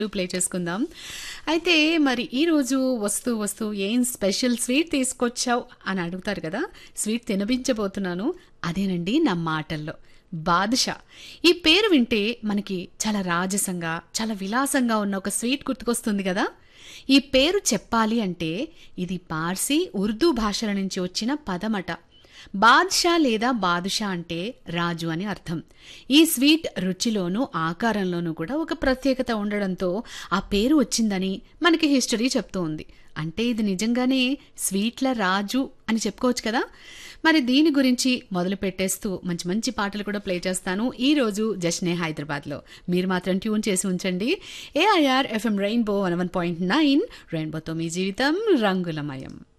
play చేసుకుందాం అయితే మరి ఈరోజు వస్తూ వస్తూ ఏం స్పెషల్ స్వీట్ తీసుకొచ్చావు అని అడుగుతారు కదా స్వీట్ తినిపించబోతున్నాను అదేనండి నా మాటల్లో బాదుషా ఈ పేరు వింటే మనకి చాలా రాజసంగా చాలా విలాసంగా ఉన్న ఒక స్వీట్ గుర్తుకొస్తుంది కదా ఈ పేరు చెప్పాలి అంటే ఇది పార్సీ ఉర్దూ భాషల నుంచి వచ్చిన పదమట బాద్షా లేదా బాదుషా అంటే రాజు అని అర్థం ఈ స్వీట్ రుచిలోనూ ఆకారంలోనూ కూడా ఒక ప్రత్యేకత ఉండడంతో ఆ పేరు వచ్చిందని మనకి హిస్టరీ చెప్తూ ఉంది అంటే ఇది నిజంగానే స్వీట్ల రాజు అని చెప్పుకోవచ్చు కదా మరి దీని గురించి మొదలు పెట్టేస్తూ మంచి మంచి పాటలు కూడా ప్లే చేస్తాను ఈ రోజు జష్నే హైదరాబాద్లో మీరు మాత్రం ట్యూన్ చేసి ఉంచండి AIR FM rainbow one one point nine రెయిన్బోతో మీ జీవితం రంగులమయం